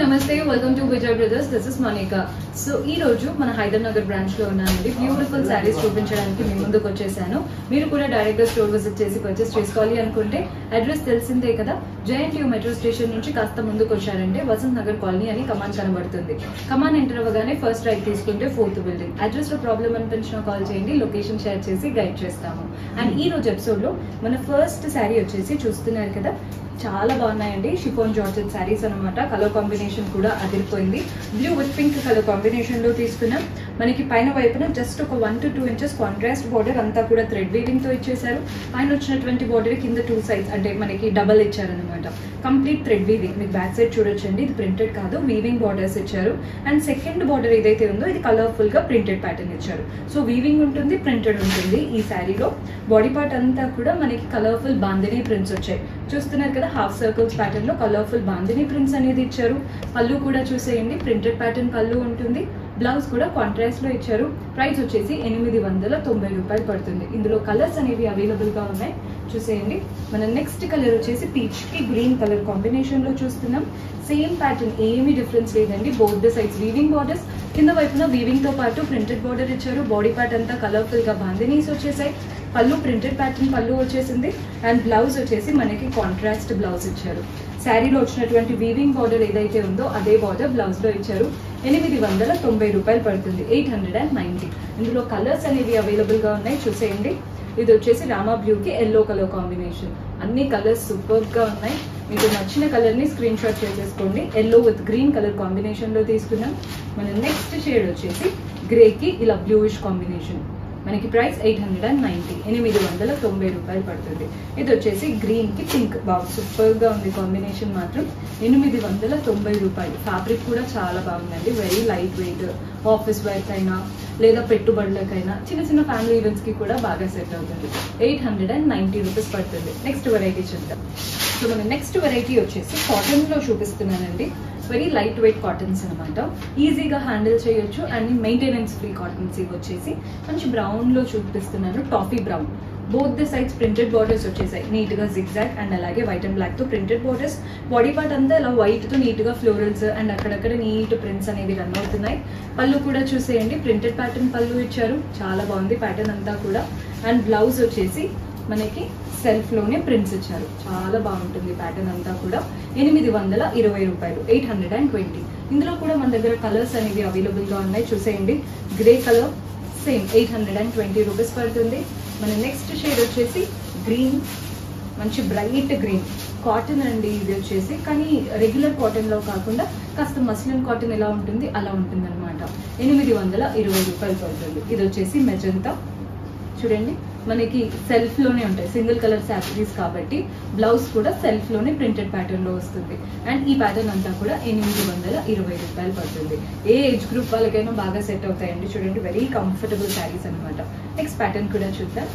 నమస్తే welcome to Vijay brothers this is Manika so ఈ రోజు మన హైదర్ నగర్ బ్రాంచ్ లో ఉన్నానండి బ్యూటిఫుల్ శారీస్ చూపించడానికి మీ ముందుకు వచ్చేసాను మీరు కూడా డైరెక్ట్ గా స్టోర్ విజిట్ చేసి పర్చేస్ చేసుకోవాలి అనుకుంటే అడ్రస్ తెలిసిందే కదా జయంట్ యూ మెట్రో స్టేషన్ నుంచి కాస్త ముందుకు వచ్చారంటే వసంత్ నగర్ కాలనీ అని కమాన్ కనబడుతుంది కమాన్ ఎంటర్ అవ్వగానే ఫస్ట్ రైట్ తీసుకుంటే ఫోర్త్ బిల్డింగ్ అడ్రస్ లో ప్రాబ్లం అనిపించినా కాల్ చేయండి లొకేషన్ షేర్ చేసి గైడ్ చేస్తాము అండ్ ఈ రోజు ఎపిసోడ్ లో మన ఫస్ట్ శారీ వచ్చేసి చూస్తున్నారు కదా చాలా బాగున్నాయండి షిఫోన్ జార్జెట్ శారీస్ అనమాట కలర్ కాంబినేషన్ కూడా అదిరిపోయింది blue with pink colour combination లో తీసుకున్నాం మనకి పైన వైపున జస్ట్ ఒక one to two inches contrast border అంతా కూడా థ్రెడ్ వీవింగ్ తో ఇచ్చేసారు పైన వచ్చినటువంటి బార్డర్ కింద టూ సైడ్స్ అంటే మనకి డబల్ ఇచ్చారనమాట కంప్లీట్ థ్రెడ్ వీవింగ్ మీకు బ్యాక్ సైడ్ చూడొచ్చండి ఇది ప్రింటెడ్ కాదు వీవింగ్ బార్డర్స్ ఇచ్చారు అండ్ సెకండ్ బార్డర్ ఏదైతే ఉందో ఇది కలర్ఫుల్ గా ప్రింటెడ్ ప్యాటర్న్ ఇచ్చారు సో వీవింగ్ ఉంటుంది ప్రింటెడ్ ఉంటుంది ఈ శారీలో బాడీ పార్ట్ అంతా కూడా మనకి కలర్ఫుల్ బాందినీ ప్రింట్స్ వచ్చాయి చూస్తున్నారు కదా హాఫ్ సర్కిల్స్ ప్యాటర్న్ లో కలర్ఫుల్ బాందినీ ప్రింట్స్ అనేది ఇచ్చారు పళ్ళు కూడా చూసేయండి ప్రింటెడ్ ప్యాటర్న్ పళ్ళు ఉంటుంది బ్లౌజ్ కూడా కాంట్రాస్ట్ లో ఇచ్చారు ప్రైస్ వచ్చేసి ఎనిమిది వందల తొంభై రూపాయలు పడుతుంది ఇందులో కలర్స్ అనేవి అవైలబుల్ గా ఉన్నాయి చూసేయండి మన నెక్స్ట్ కలర్ వచ్చేసి పీచ్ కి గ్రీన్ కలర్ కాంబినేషన్ లో చూస్తున్నాం సేమ్ ప్యాటర్న్ ఏమీ డిఫరెన్స్ లేదండి both the sides weaving borders కింద వైపున వీవింగ్ తో పాటు ప్రింటెడ్ బార్డర్ ఇచ్చారు బాడీ పార్ట్ అంతా కలర్ఫుల్ గా బాందినీస్ వచ్చేసాయి పళ్ళు ప్రింటెడ్ ప్యాటర్న్ పళ్ళు వచ్చేసింది అండ్ బ్లౌజ్ వచ్చేసి మనకి కాంట్రాస్ట్ బ్లౌజ్ ఇచ్చారు శారీలో వచ్చినటువంటి వీవింగ్ బార్డర్ ఏదైతే ఉందో అదే బార్డర్ బ్లౌజ్ లో ఇచ్చారు ఎనిమిది వందల తొంభై రూపాయలు పడుతుంది ఎయిట్ హండ్రెడ్ అండ్ నైన్టీ ఇందులో కలర్స్ అనేవి అవైలబుల్ గా ఉన్నాయి చూసేయండి ఇది వచ్చేసి రామా బ్లూకి ఎల్లో కలర్ కాంబినేషన్ అన్ని కలర్స్ సూపర్ గా ఉన్నాయి మీకు నచ్చిన కలర్ ని స్క్రీన్ షాట్ చేసేసుకోండి yellow with green colour combination లో తీసుకున్నాం మన నెక్స్ట్ షేడ్ వచ్చేసి గ్రే కి ఇలా బ్లూయిష్ కాంబినేషన్ మనకి price eight hundred and ninety ఎనిమిది వందల తొంభై రూపాయలు పడుతుంది ఇది వచ్చేసి గ్రీన్ కి పింక్ బాగా సూపర్ గా ఉంది కాంబినేషన్ మాత్రం ఎనిమిది వందల తొంభై రూపాయలు ఫ్యాబ్రిక్ కూడా చాలా బాగుందండి very light weight office wears అయినా లేదా పెట్టుబడులకైనా చిన్న చిన్న ఫ్యామిలీ ఈవెంట్స్ కి కూడా బాగా సెట్ అవుతుంది eight hundred and ninety rupees పడుతుంది నెక్స్ట్ వెరైటీ చూద్దాం సో మన నెక్స్ట్ వెరైటీ వచ్చేసి కాటన్ లో చూపిస్తున్నానండి వెరీ లైట్ వెయిట్ కాటన్స్ అనమాట ఈజీగా హ్యాండిల్ చేయొచ్చు అండ్ మెయింటెనెన్స్ ఫ్రీ కాటన్స్ ఇవి వచ్చేసి మంచి బ్రౌన్ లో చూపిస్తున్నాను toffee brown both the sides printed borders వచ్చేసాయి నీట్ గా జిగ్జాగ్ అండ్ అలాగే వైట్ అండ్ బ్లాక్ తో ప్రింటెడ్ బార్డర్స్ బాడీ పార్ట్ అంతా ఇలా వైట్ తో నీట్ గా ఫ్లోరల్స్ అండ్ అక్కడక్కడ నీట్ ప్రింట్స్ అనేవి రన్ అవుతున్నాయి పళ్ళు కూడా చూసేయండి ప్రింటెడ్ ప్యాటర్న్ పళ్ళు ఇచ్చారు చాలా బాగుంది ప్యాటర్న్ అంతా కూడా అండ్ బ్లౌజ్ వచ్చేసి మనకి సెల్ఫ్ లోనే ప్రింట్స్ ఇచ్చారు చాలా బాగుంటుంది ప్యాటర్న్ అంతా కూడా ఎనిమిది వందల ఇరవై రూపాయలు ఎయిట్ హండ్రెడ్ అండ్ ట్వంటీ ఇందులో కూడా మన దగ్గర కలర్స్ అనేవి అవైలబుల్ గా ఉన్నాయి చూసేయండి grey colour same eight hundred and twenty rupees పడుతుంది మన నెక్స్ట్ షేడ్ వచ్చేసి గ్రీన్ మంచి బ్రైట్ గ్రీన్ కాటన్ అండి ఇది వచ్చేసి కానీ రెగ్యులర్ కాటన్ లో కాకుండా కాస్త మస్లిన్ కాటన్ ఎలా ఉంటుంది అలా ఉంటుంది అనమాట ఎనిమిది వందల ఇరవై రూపాయలు పడుతుంది ఇది వచ్చేసి మెజంతా చూడండి మనకి సెల్ఫ్ లోనే ఉంటాయి సింగిల్ కలర్ శారీస్ కాబట్టి బ్లౌజ్ కూడా సెల్ఫ్ లోనే ప్రింటెడ్ ప్యాటర్న్ లో వస్తుంది అండ్ ఈ ప్యాటర్న్ అంతా కూడా ఎనిమిది వందల ఇరవై రూపాయలు పడుతుంది ఏ ఏజ్ గ్రూప్ వాళ్ళకైనా బాగా సెట్ అవుతాయండి చూడండి వెరీ కంఫర్టబుల్ శారీస్ అనమాట నెక్స్ట్ ప్యాటర్న్ కూడా చూద్దాం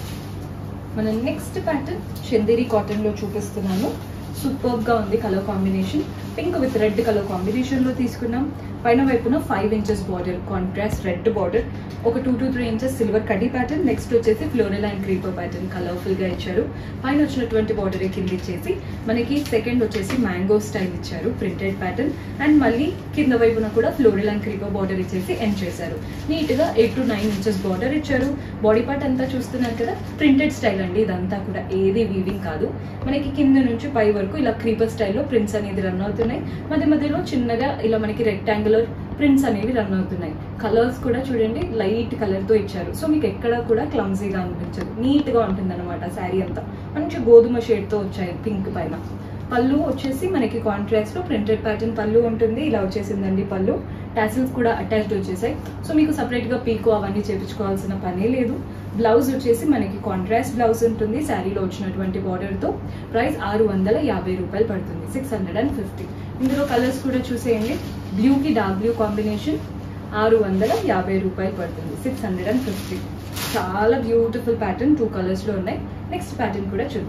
మన నెక్స్ట్ ప్యాటర్న్ చందేరి కాటన్ లో చూపిస్తున్నాను సూపర్ గా ఉంది colour combination pink with red colour combination లో తీసుకున్నాం పైన వైపున five inches border contrast red border ఒక two to three inches silver కడ్డీ ప్యాటర్న్ నెక్స్ట్ వచ్చేసి floral and creeper pattern colourful గా ఇచ్చారు పైన వచ్చినటువంటి బార్డర్ కింద ఇచ్చేసి మనకి సెకండ్ వచ్చేసి మ్యాంగో స్టైల్ ఇచ్చారు ప్రింటెడ్ ప్యాటర్న్ అండ్ మళ్ళీ కింద వైపున కూడా ఫ్లోరల్ అండ్ క్రీపర్ బార్డర్ ఇచ్చేసి ఎండ్ చేశారు నీట్ గా eight to nine inches border ఇచ్చారు బాడీ పార్ట్ అంతా చూస్తున్నారు కదా ప్రింటెడ్ స్టైల్ అండి ఇదంతా కూడా ఏది వీవింగ్ కాదు మనకి కింద నుంచి పై వరకు ఇలా క్రీపర్ స్టైల్లో ప్రింట్స్ అనేది రన్ అవుతున్నాయి మధ్య మధ్యలో చిన్నగా ఇలా మనకి రెక్టాంగులర్ ప్రింట్స్ అనేవి రన్ అవుతున్నాయి కలర్స్ కూడా చూడండి లైట్ కలర్ తో ఇచ్చారు సో మీకు ఎక్కడ కూడా క్లమ్జీగా అనిపించదు నీట్ గా ఉంటుంది అనమాట శారీ అంతా మంచి గోధుమ షేడ్ తో వచ్చాయి పింక్ పైన పళ్ళు వచ్చేసి మనకి కాంట్రాక్ట్ లో ప్రింటెడ్ ప్యాటర్న్ పళ్ళు ఉంటుంది ఇలా వచ్చేసిందండి పళ్ళు టాసిల్స్ కూడా అటాచ్డ్ వచ్చేసాయి సో మీకు సపరేట్ గా పీకో అవన్నీ చేపించుకోవాల్సిన పనే లేదు బ్లౌజ్ వచ్చేసి మనకి కాంట్రాస్ట్ బ్లౌజ్ ఉంటుంది శారీలో వచ్చినటువంటి బార్డర్ తో ప్రైస్ ఆరు వందల యాభై రూపాయలు పడుతుంది సిక్స్ హండ్రెడ్ అండ్ ఫిఫ్టీ ఇందులో కలర్స్ కూడా చూసేయండి బ్లూ కి డార్క్ బ్లూ కాంబినేషన్ ఆరు వందల యాభై రూపాయలు పడుతుంది సిక్స్ హండ్రెడ్ అండ్ ఫిఫ్టీ చాలా బ్యూటిఫుల్ ప్యాటర్న్ టూ కలర్స్ లో ఉన్నాయి నెక్స్ట్ ప్యాటర్న్ కూడా చూద్దాం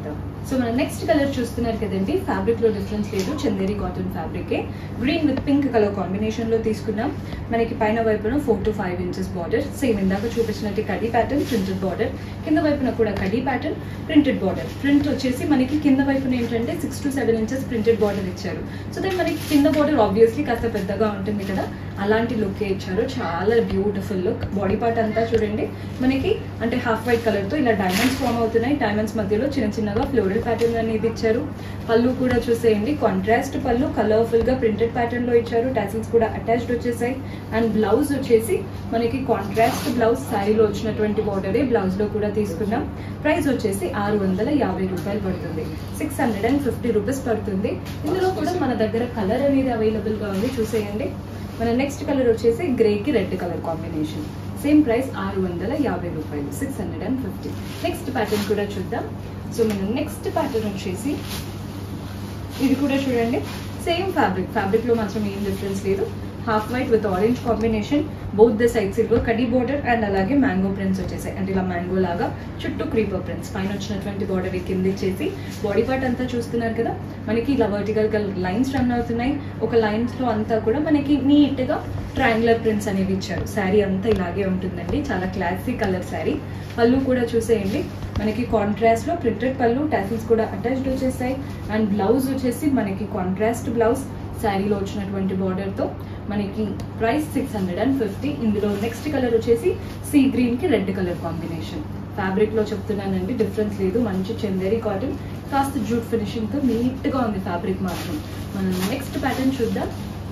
సో మన నెక్స్ట్ కలర్ చూస్తున్నారు కదండి ఫ్యాబ్రిక్ లో డిఫరెన్స్ లేదు చందేరి కాటన్ ఫ్యాబ్రికే green with pink colour combination లో తీసుకున్నాం మనకి పైన వైపున four to five inches border same ఇందాక చూపించినట్టు కడీ ప్యాటర్న్ ప్రింటెడ్ బార్డర్ కింద వైపున కూడా కడీ ప్యాటర్న్ ప్రింటెడ్ బార్డర్ ప్రింట్ వచ్చేసి మనకి కింద వైపున ఏంటంటే six to seven inches printed border ఇచ్చారు సో దెన్ మనకి కింద బార్డర్ ఆబ్వియస్లీ కాస్త పెద్దగా ఉంటుంది కదా అలాంటి లుక్ ఇచ్చారు చాలా బ్యూటిఫుల్ లుక్ బాడీ పార్ట్ అంతా చూడండి మనకి అంటే హాఫ్ వైట్ కలర్ తో ఇలా డైమండ్స్ ఫామ్ అవుతున్నాయి డైమండ్స్ మధ్యలో చిన్న చిన్నగా ఫ్లోరల్ ప్యాటర్న్ అనేది ఇచ్చారు పళ్ళు కూడా చూసేయండి కాంట్రాస్ట్ పళ్ళు కలర్ఫుల్ గా ప్రింటెడ్ ప్యాటర్న్ లో ఇచ్చారు టాసిల్స్ కూడా అటాచ్డ్ వచ్చేసాయి అండ్ బ్లౌజ్ వచ్చేసి మనకి కాంట్రాస్ట్ బ్లౌజ్ శారీలో వచ్చినటువంటి బార్డరే బ్లౌజ్ లో కూడా తీసుకున్నాం ప్రైస్ వచ్చేసి ఆరు వందల యాభై రూపాయలు పడుతుంది six hundred and fifty rupees పడుతుంది ఇందులో కూడా మన దగ్గర కలర్ అనేది అవైలబుల్ గా ఉంది చూసేయండి మన నెక్స్ట్ కలర్ వచ్చేసి గ్రేకి red colour combination same price ఆరు వందల యాభై రూపాయలు six hundred and fifty next pattern కూడా చూద్దాం సో మన నెక్స్ట్ ప్యాటర్న్ వచ్చేసి ఇది కూడా చూడండి సేమ్ ఫ్యాబ్రిక్ ఫ్యాబ్రిక్ లో మాత్రం ఏం డిఫరెన్స్ లేదు half white with orange combination both the side silver కడీ బార్డర్ అండ్ అలాగే మ్యాంగో ప్రింట్స్ వచ్చేసాయి అంటే ఇలా మ్యాంగో లాగా చుట్టూ క్రీపర్ ప్రింట్స్ పైన వచ్చినటువంటి బార్డర్ కింద ఇచ్చేసి బాడీ పార్ట్ అంతా చూస్తున్నారు కదా మనకి ఇలా వర్టికల్ కలర్ లైన్స్ రన్ అవుతున్నాయి ఒక లైన్స్ లో అంతా కూడా మనకి నీట్ గా ట్రయాంగులర్ ప్రింట్స్ అనేవి ఇచ్చారు శారీ అంతా ఇలాగే ఉంటుందండి చాలా క్లాసిక్ కలర్ శారీ పళ్ళు కూడా చూసేయండి మనకి కాంట్రాస్ట్ లో ప్రింటెడ్ పళ్ళు టాసిల్స్ కూడా అటాచ్డ్ వచ్చేసాయి అండ్ బ్లౌజ్ వచ్చేసి మనకి కాంట్రాస్ట్ బ్లౌజ్ శారీలో వచ్చినటువంటి border తో మనకి price six hundred and fifty ఇందులో నెక్స్ట్ కలర్ వచ్చేసి సీ గ్రీన్ కి రెడ్ కలర్ కాంబినేషన్ ఫ్యాబ్రిక్ లో చెప్తున్నానండి డిఫరెన్స్ లేదు మంచి చందేరి కాటన్ కాస్త జూట్ ఫినిషింగ్ తో నీట్ గా ఉంది ఫ్యాబ్రిక్ మాత్రం మనం నెక్స్ట్ ప్యాటర్న్ చూద్దాం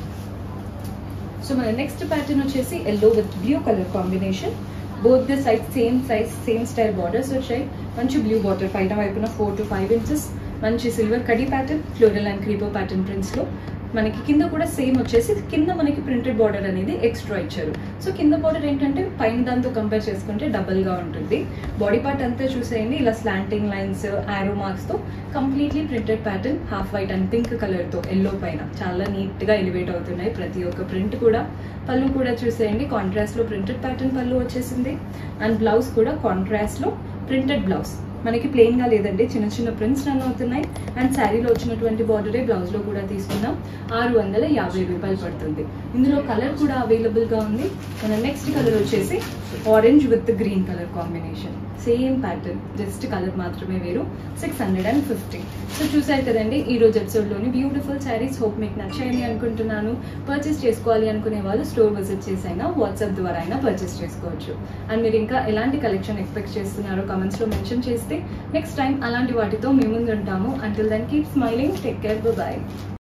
సో మన నెక్స్ట్ ప్యాటర్న్ వచ్చేసి yellow with blue colour combination both the side same size same style borders వచ్చాయి మంచి బ్లూ బార్డర్ పైన వైపున ఫోర్ టు ఫైవ్ ఇంచెస్ మంచి silver khadi pattern floral and creeper pattern prints లో మనకి కింద కూడా సేమ్ వచ్చేసి కింద మనకి ప్రింటెడ్ బార్డర్ అనేది ఎక్స్ట్రా ఇచ్చారు సో కింద బార్డర్ ఏంటంటే పైన దాంతో కంపేర్ చేసుకుంటే డబల్ గా ఉంటుంది బాడీ పార్ట్ అంతా చూసేయండి ఇలా స్లాంటింగ్ లైన్స్ ఆరో మార్క్స్ తో completely printed pattern half white and pink colour తో ఎల్లో పైన చాలా నీట్ గా ఎలివేట్ అవుతున్నాయి ప్రతి ఒక్క ప్రింట్ కూడా పళ్ళు కూడా చూసేయండి కాంట్రాస్ట్ లో ప్రింటెడ్ ప్యాటర్న్ పళ్ళు వచ్చేసింది అండ్ బ్లౌజ్ కూడా కాంట్రాస్ట్ లో ప్రింటెడ్ బ్లౌజ్ మనకి ప్లెయిన్ గా లేదండి చిన్న చిన్న ప్రింట్స్ రన్ అవుతున్నాయి అండ్ శారీలో వచ్చినటువంటి బార్డరే బ్లౌజ్ లో కూడా తీసుకున్నాం ఆరు వందల యాభై రూపాయలు పడుతుంది ఇందులో కలర్ కూడా అవైలబుల్ గా ఉంది మన నెక్స్ట్ కలర్ వచ్చేసి orange with green colour combination same pattern just colour మాత్రమే వేరు six hundred and fifty so చూసారు కదండి ఈ రోజు ఎపిసోడ్ లోని బ్యూటిఫుల్ శారీస్ హోప్ మీకు నచ్చాయని అనుకుంటున్నాను పర్చేస్ చేసుకోవాలి అనుకునే వాళ్ళు స్టోర్ విజిట్ చేసి అయినా వాట్సాప్ ద్వారా అయినా పర్చేస్ చేసుకోవచ్చు అండ్ మీరు ఇంకా ఎలాంటి కలెక్షన్ ఎక్స్పెక్ట్ చేస్తున్నారో కమెంట్స్ లో మెన్షన్ చేస్తే నెక్స్ట్ టైం అలాంటి వాటితో మీ ముందు ఉంటాము until then keep smiling take care bye